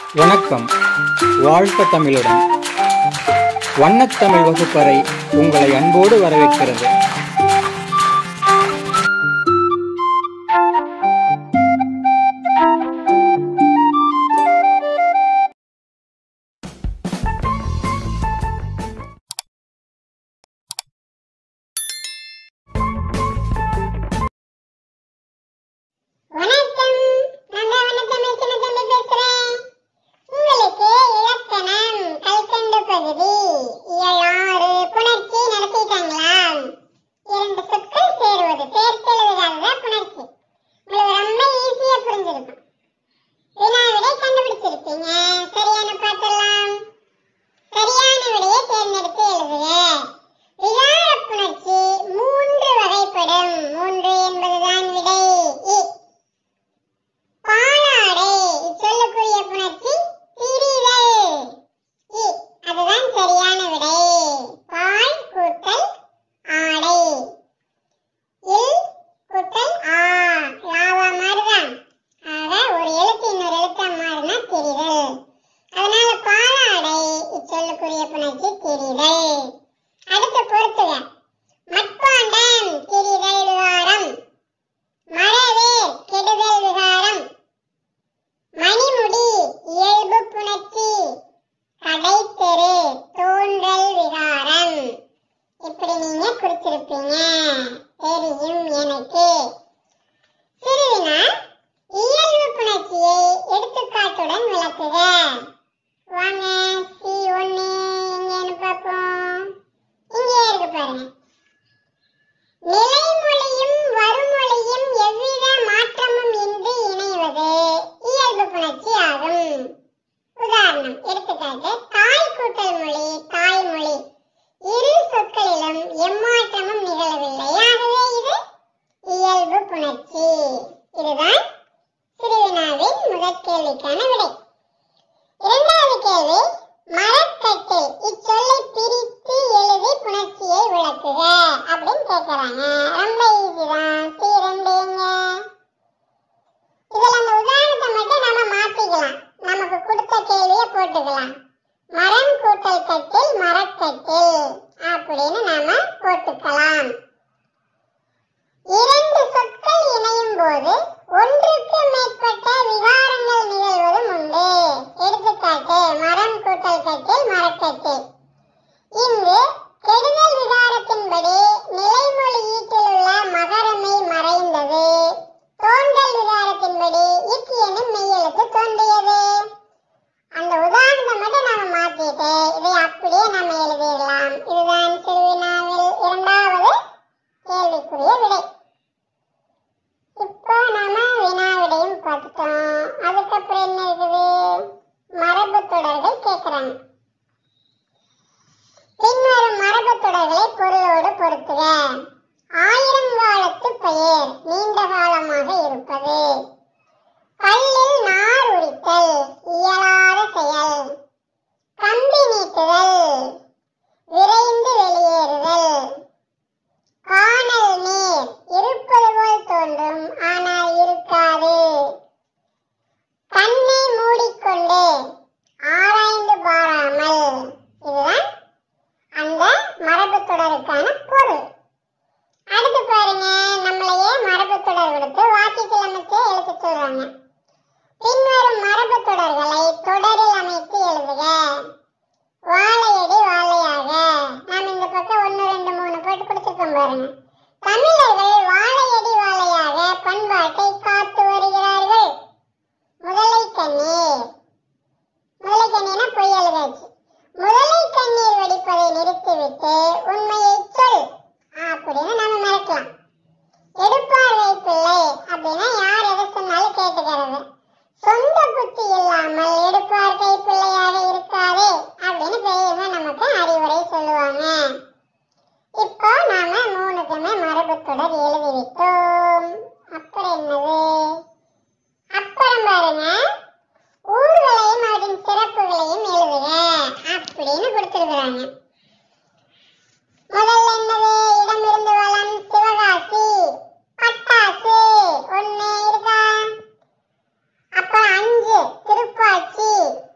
வணக்கம் வாழ்க தமிழுடன் வண்ணத்தமிழ் வகுப்பறை உங்களை அன்போடு வரவேற்கிறது வணக்கம் நான் தான் வண்ணத்தமிழ் சின்னத்தம்பி பேசுறேன் உங்களுக்கு இலக்கணம் கல்கண்டு பகுதி இயலாறு புணர்ச்சி நடத்திட்டாங்களா இரண்டு சொற்கள் சேருவது சேர்த்தெழுதுகாரதான் புணர்ச்சி உங்களுக்கு ரொம்ப ஈஸியா புரிஞ்சிருக்கும் வினாவிடை கண்டுபிடிச்சிருப்பீங்க சரியான பார்த்துடலாம் சரியான விடையை தேர்ந்தெடுத்து எழுதுக விகார புணர்ச்சி மூன்று வகைப்படும் மூன்று என்பதுதான் விடை இ பாலாடை இச்சொல்லுக்குரிய புணர்ச்சி திரிதல் இ அதுதான் சரியான விடை பால் கூட்டல் ஆடை இல் கூட்டல் ஆ லாவா மாறுதான் ஆக ஒரு எழுத்து இன்னொரு எழுத்தா மாறினா திரிதல் அதனால பாலாடை இச்சொல்லுக்குரிய புணர்ச்சி திரிதல் அடுத்து பொறுத்துக மட்பாண்டம் திரிதல் விகாரம் மரவேர் கெடுதல் விகாரம் மணிமுடி இயல்பு புணர்ச்சி கடைத்தெரு தோன்றல் விகாரம் இப்படி நீங்க குறிச்சிருப்பீங்க தெரியும் எனக்கு சிறுவினா இயல்பு புணர்ச்சியை எடுத்துக்காட்டுடன் விளக்குக வாங்க சி ஒன்னு எங்கன்னு பார்ப்போம் இங்கே இருக்கு பாருங்க நிலைமொழியும் வருமொழியும் எவ்வித மாற்றமும் இன்றி இணைவது இயல்பு புணர்ச்சி ஆகும் உதாரணம் எடுத்துக்காட்டு தாய் கூட்டல் மொழி தாய்மொழி இரு சொற்களிலும் எம்மாற்றமும் நிகழவில்லை ஆகவே இது இயல்பு புணர்ச்சி இதுதான் சிறுவினாவின் முதற் கேள்விக்கான விடை இரண்டாவது கேள்வி மரக்கட்டில் இச்சொல்லை பிரித்து எழுதி புணர்ச்சியை விளக்குக அப்படின்னு கேக்குறாங்க ரொம்ப ஈஸி தான் சி ரெண்டு எங்க இதுல அந்த உதாரணத்தை மட்டும் நம்ம மாத்திக்கலாம் நமக்கு கொடுத்த கேள்வியை போட்டுக்கலாம் மரம் கூட்டல் கட்டில் மரக்கட்டில் அப்படின்னு நாம போட்டுக்கலாம் இரண்டு சொற்கள் இணையும் போது ஒன்றுக்கு மேற்பட்ட விகாரங்கள் நிகழ்வதும் உண்டு எடுத்துக்காட்டு மரம் கூட்டல் கட்டில் மரக்கட்டில் இங்கு கெடுதல் விகாரத்தின்படி நிலைமொழி ஈட்டில் உள்ள மகரமை மறைந்தது தோன்றல் விகாரத்தின்படி இக்கு எனும் மெய்யெழுத்து தோன்றியது அந்த உதாரணத்தை மட்டும் நாம மாத்திட்டு இதை அப்படியே நம்ம எழுதிடலாம் இதுதான் சிறுவினாவில் இரண்டாவது கேள்விக்குரிய விடை இப்போ நாம வினா விடையும் பார்த்துட்டோம் அதுக்கப்புறம் என்ன இருக்குது மரபு தொடர்கள் கேட்குறாங்க பின்வரும் மரபு தொடர்களை பொருளோடு பொருத்துக ஆயிரங்காலத்து பெயர் நீண்ட காலமாக இருப்பது கல்லில் நார் உரித்தல் இயலாத செயல் கம்பி நீட்டுதல் விரைந்து வெளியேறுதல் காணல் நீர் இருப்பது போல் தோன்றும் ஆனால் இருக்காது கண்ணை மூடிக்கொண்டு ஆராய்ந்து பாராமல் இதுதான் அந்த மரபு தொடருக்கான பொருள் அடுத்து பாருங்க நம்மளையே மரபு தொடர் கொடுத்து வாக்கியத்தில் அமைத்து எழுத சொல்றாங்க பின்வரும் மரபு தொடர்களை தொடரில் அமைத்து எழுதுக வாழையடி வாழையாக நாம் இந்த பக்கம் ஒன்று ரெண்டு மூணு போட்டு கொடுத்துருக்கோம் பாருங்க தமிழர்கள் வாழையடி வாழையாக பண்பாட்டை காத்து வருகிறார்கள் முதலை கண்ணீர் முதலை கண்ணீர்னா பொய் எழுதாச்சு முதலை கண்ணீர் வடிப்பதை நிறுத்திவிட்டு உண்மையை சொல் அப்படின்னு நாம மறக்கலாம் எடுப்பார்வை பிள்ளை அப்படின்னா யார் எதை சொன்னாலும் கேட்டுக்கிறது சொந்த புத்தி இல்லாமல் எடுப்பார் கை பிள்ளையாக இருக்காதே அப்படின்னு பெரியவங்க நமக்கு அறிவுரை சொல்லுவாங்க இப்போ நாம மூணுக்குமே மரபு தொடர் எழுதிவிட்டோம் அப்புறம் என்னது அப்புறம் பாருங்க ஊர்களையும் அவற்றின் சிறப்புகளையும் எழுதுக அப்படின்னு கொடுத்துருக்குறாங்க முதல்ல என்னது இடமிருந்து வளம் சிவகாசி பட்டாசு ஒண்ணு இருக்கா அப்புறம் அஞ்சு திருப்பாச்சி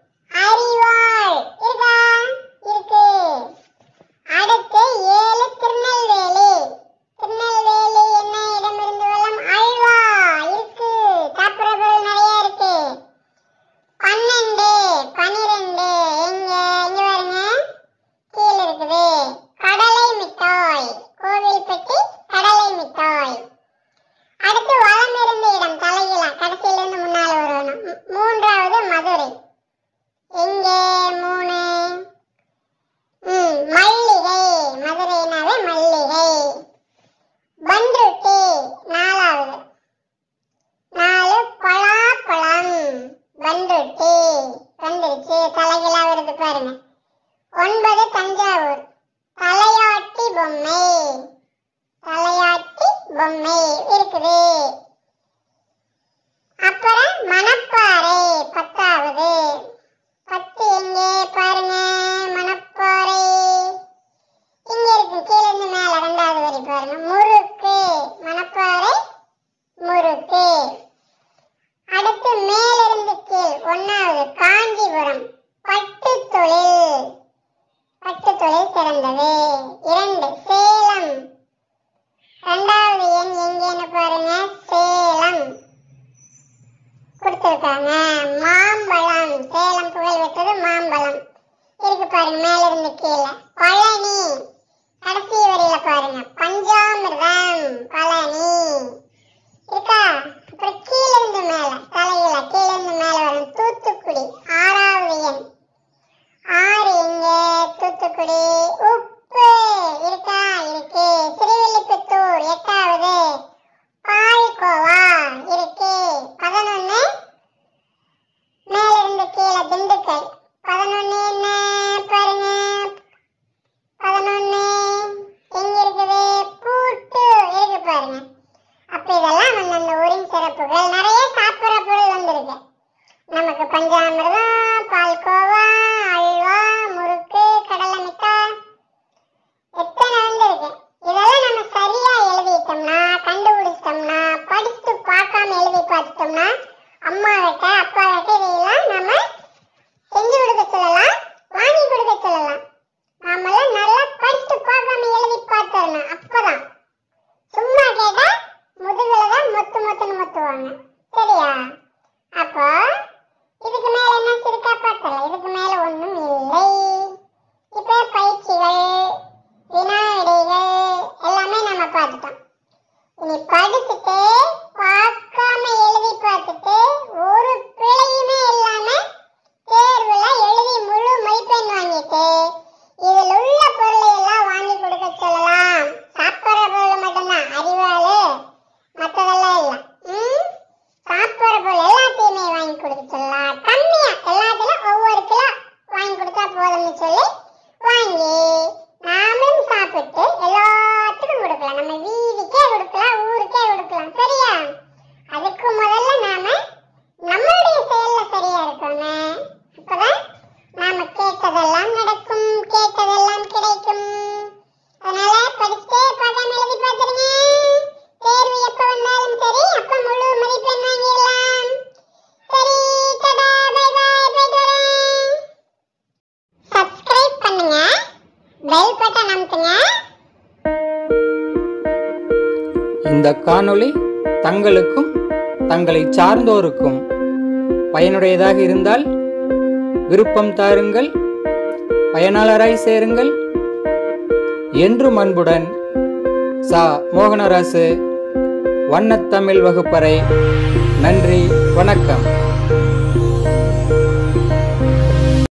மாம்பழம் சேலம் புகழ் பெற்றது மாம்பழம் இருக்கு பாருங்க மேல இருந்து கீழே பழனி கடைசி வரியில பாருங்க பஞ்சாமிர்தம் பழனி இருக்கா அப்புறம் கீழ இருந்து மேல தலையில கீழ இருந்து மேல வரும் தூத்துக்குடி ஆறாவது எண் ஆறு எங்க தூத்துக்குடி உப்பு இருக்கா இருக்கு திருவில்லிபுத்தூர் எட்டாவது பால்கோவா இருக்கு பதினொன்னு மேல இருந்து கீழே திண்டுக்கல் பதினொன்னு என்ன பாருங்க பதினொன்னு எங்க இருக்குது பூட்டு இருக்கு பாருங்க அப்ப இதெல்லாம் வந்து அந்த ஊரின் சிறப்புகள் நிறைய சாப்பிடுற பொருள் வந்திருக்கு நமக்கு பஞ்சாமிர்தம் பால்கோவா அல்வா முறுக்கு கடலை மிட்டாய் எத்தனை வந்திருக்கு இதெல்லாம் நம்ம சரியா எழுதிட்டோம்னா கண்டுபிடிச்சிட்டோம்னா படித்து பார்க்காம எழுதி பார்த்துட்டோம்னா அம்மா கிட்ட அப்பா கிட்ட இதையெல்லாம் நம்ம செஞ்சு கொடுக்க சொல்லலாம் வாங்கி கொடுக்க சொல்லலாம் நாமெல்லாம் நல்லா படித்து பார்க்காம எழுதி பார்த்துடணும் அப்பதான் சும்மா கேட்டா முதுகுல தான் மொத்து மொத்துன்னு மொத்துவாங்க சரியா அப்போ இதுக்கு மேல என்ன இருக்கா பார்த்தல இதுக்கு மேல ஒண்ணும் இல்லை இப்போ பயிற்சிகள் வினா விடைகள் எல்லாமே நம்ம பார்த்துட்டோம் இனி படிச்சுட்டு பார்க்காம எழுதி பார்த்துட்டு ஒரு பிழையுமே இல்லாம தேர்வுல எழுதி முழு மதிப்பெண் வாங்கிட்டு இதில் உள்ள பொருளை எல்லாம் வாங்கி கொடுக்க சொல்லலாம் சாப்பிட்ற பொருள் மட்டும்தான் அறிவாளு மற்றதெல்லாம் இல்லை ம் சாப்பிட்ற பொருள் எல்லாத்தையுமே வாங்கி கொடுக்க சொல்லலாம் கம்மியா எல்லாத்துலயும் ஒவ்வொரு கிலோ வாங்கி கொடுத்தா போதும்னு சொல்லி வாங்கி நாமளும் சாப்பிட்டு எல்லாத்துக்கும் கொடுக்கலாம் நம்ம வீதிக்கே கொடுக்கலாம் ஊருக்கே கொடுக்கலாம் சரியா அதுக்கு முதல்ல நாம நம்மளுடைய செயல்ல சரியா இருக்கணும் அப்பதான் நாம கேட்டதெல்லாம் நடக்கும் கேட்டதெல்லாம் கிடைக்கும் அதனால படிச்சுட்டு பார்க்காம எழுதி பார்த்துருங்க தேர்வு எப்ப வந்தாலும் சரி அப்ப முழு மதிப்பெண் வாங்கிடலாம் சரி டாடா பை பை போயிட்டு வரேன் சப்ஸ்கிரைப் பண்ணுங்க பெல் பட்டன் அமுத்துங்க இந்த காணொளி தங்களுக்கும் தங்களை சார்ந்தோருக்கும் பயனுடையதாக இருந்தால் விருப்பம் தாருங்கள் பயனாளராய் சேருங்கள் என்றும் அன்புடன் சா மோகனராசு வண்ணத்தமிழ் வகுப்பறை நன்றி வணக்கம்